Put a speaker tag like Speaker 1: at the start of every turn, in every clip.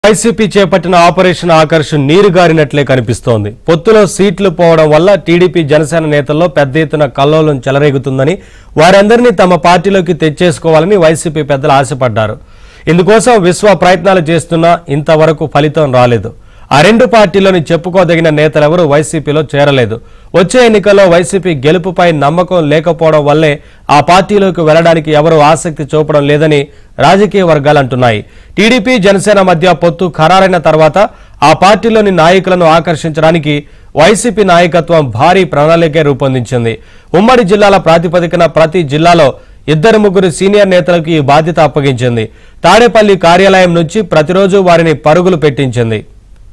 Speaker 1: YCP చేపట్టిన operation Akarsh నీరుగారినట్లే కనిపిస్తోంది పొత్తులో సీట్లు పోవడం వల్ల టీడీపీ జనసేన నేతల్లో పెద్ద ఎత్తున కల్లోలం చెలరేగుతుందని వారందరినీ తమ పార్టీలోకి తెచ్చేసుకోవాలని వైసీపీ పెద్దలు ఆశపడ్డారు ఇందుకోసం విశ్వ ప్రయత్నాలు చేస్తున్నా ఇంతవరకు ఫలితం రాలేదు ఆ రెండు పార్టీలోని చెప్పుకోదగిన నేతలెవరూ వైసీపీలో చేరలేదు వచ్చే ఎన్నికల్లో వైసీపీ గెలుపుపై నమ్మకం లేకపోవడం వల్లే ఆ పార్టీలోకి వెళ్లడానికి ఎవరూ ఆసక్తి చూపడం లేదని రాజకీయ వర్గాలు అంటున్నాయి టీడీపీ జనసేన మధ్య పొత్తు ఖరారైన తర్వాత ఆ పార్టీలోని నాయకులను ఆకర్షించడానికి వైసీపీ నాయకత్వం భారీ ప్రణాళిక రూపొందించింది ఉమ్మడి జిల్లాల ప్రాతిపదికన ప్రతి జిల్లాలో ఇద్దరు ముగ్గురు సీనియర్ నేతలకు ఈ బాధ్యత అప్పగించింది తాడేపల్లి కార్యాలయం నుంచి ప్రతిరోజు వారిని పరుగులు పెట్టించింది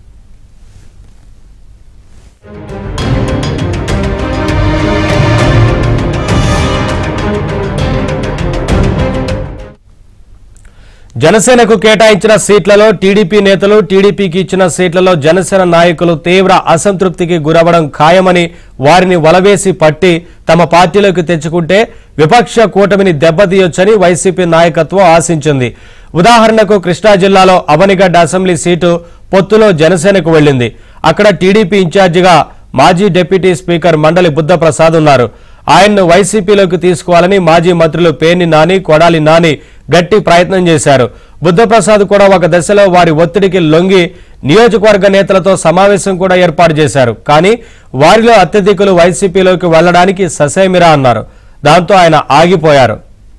Speaker 1: జనసేనకు కేటాయించిన సీట్లలో టీడీపీ నేతలు టీడీపీకి ఇచ్చిన సీట్లలో జనసేన నాయకులు తీవ్ర అసంతృప్తికి గురవడం ఖాయమని వారిని వలవేసి పట్టి తమ పార్టీలోకి తెచ్చుకుంటే విపక్ష కూటమిని దెబ్బతీయొచ్చని వైసీపీ నాయకత్వం ఆశించింది ఉదాహరణకు కృష్ణా జిల్లాలో అవనిగడ్డ అసెంబ్లీ సీటు పొత్తులో జనసేనకు వెళ్లింది అక్కడ టీడీపీ ఇన్ఛార్జిగా మాజీ డిప్యూటీ స్పీకర్ మండలి బుద్ధప్రసాద్ ఉన్నారు ఆయన్ను వైసీపీలోకి తీసుకోవాలని మాజీ మంత్రులు పేర్ని నాని కొడాలి నాని గట్టి ప్రయత్నం చేశారు బుద్ధప్రసాద్ కూడా ఒక దశలో వారి ఒత్తిడికి లొంగి నియోజకవర్గ నేతలతో సమావేశం కూడా ఏర్పాటు చేశారు కానీ వారిలో అత్యధికులు వైసీపీలోకి వెళ్లడానికి ససేమిరా అన్నారు దాంతో ఆయన ఆగిపోయారు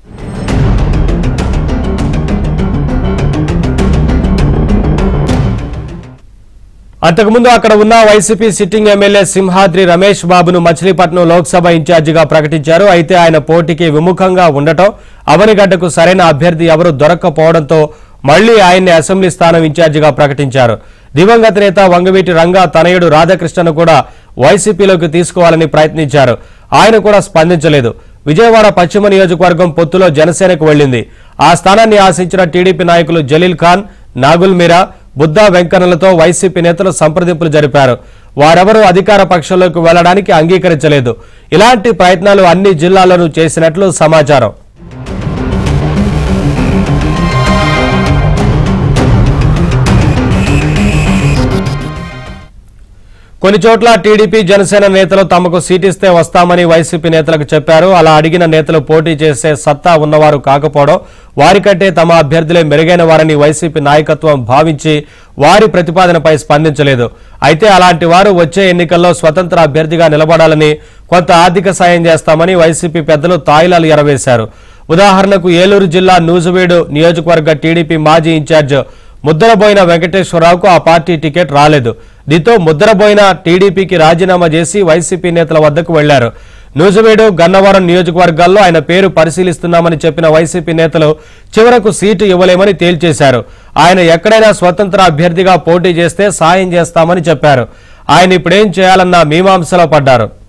Speaker 1: అంతకుముందు అక్కడ ఉన్న YCP sitting MLA Simhadri Ramesh బాబును మచిలీపట్నం లోక్సభ ఇన్ఛార్జిగా ప్రకటించారు అయితే ఆయన పోటీకి విముఖంగా ఉండటం అవనిగడ్డకు సరైన అభ్యర్థి ఎవరు దొరక్కపోవడంతో మళ్లీ ఆయన్ని అసెంబ్లీ స్థానం ఇన్ఛార్జిగా ప్రకటించారు దివంగత నేత వంగవీటి రంగా తనయుడు రాధాకృష్ణను కూడా వైసీపీలోకి తీసుకోవాలని ప్రయత్నించారు ఆయన కూడా స్పందించలేదు విజయవాడ పశ్చిమ నియోజకవర్గం పొత్తులో జనసేనకు వెళ్లింది ఆ స్థానాన్ని ఆశించిన టీడీపీ నాయకులు జలీల్ ఖాన్ నాగుల్ మీరా బుద్దా వెంకన్నలతో వైసీపీ నేతలు సంప్రదింపులు జరిపారు వారెవరూ అధికార పక్షంలోకి వెళ్లడానికి అంగీకరించలేదు ఇలాంటి ప్రయత్నాలు అన్ని జిల్లాల్లోనూ చేసినట్లు సమాచారం కొన్ని చోట్ల టీడీపీ జనసేన నేతలు తమకు సీటిస్తే వస్తామని వైసీపీ నేతలకు చెప్పారు అలా అడిగిన నేతలు పోటీ చేసే సత్తా ఉన్నవారు కాకపోవడం వారికంటే తమ అభ్యర్థులే మెరుగైన వారని వైసీపీ నాయకత్వం భావించి వారి ప్రతిపాదనపై స్పందించలేదు అయితే అలాంటి వారు వచ్చే ఎన్నికల్లో స్వతంత్ర అభ్యర్థిగా నిలబడాలని కొంత ఆర్థిక సాయం చేస్తామని వైసీపీ పెద్దలు తాయిలాలు ఎరవేశారు ఉదాహరణకు ఏలూరు జిల్లా నూజువీడు నియోజకవర్గ టీడీపీ మాజీ ఇన్ఛార్జ్ ముద్దరబోయిన వెంకటేశ్వరరావుకు ఆ పార్టీ టికెట్ రాలేదు దీంతో ముద్దరబోయిన టీడీపీకి రాజీనామా చేసి వైసీపీ నేతల వద్దకు వెళ్లారు నూజువీడు గన్నవరం నియోజకవర్గాల్లో ఆయన పేరు పరిశీలిస్తున్నామని చెప్పిన వైసీపీ నేతలు చివరకు సీటు ఇవ్వలేమని తేల్చేశారు ఆయన ఎక్కడైనా స్వతంత్ర అభ్యర్థిగా పోటీ చేస్తే సాయం చేస్తామని చెప్పారు ఆయన ఇప్పుడేం చేయాలన్న మీమాంసలో పడ్డారు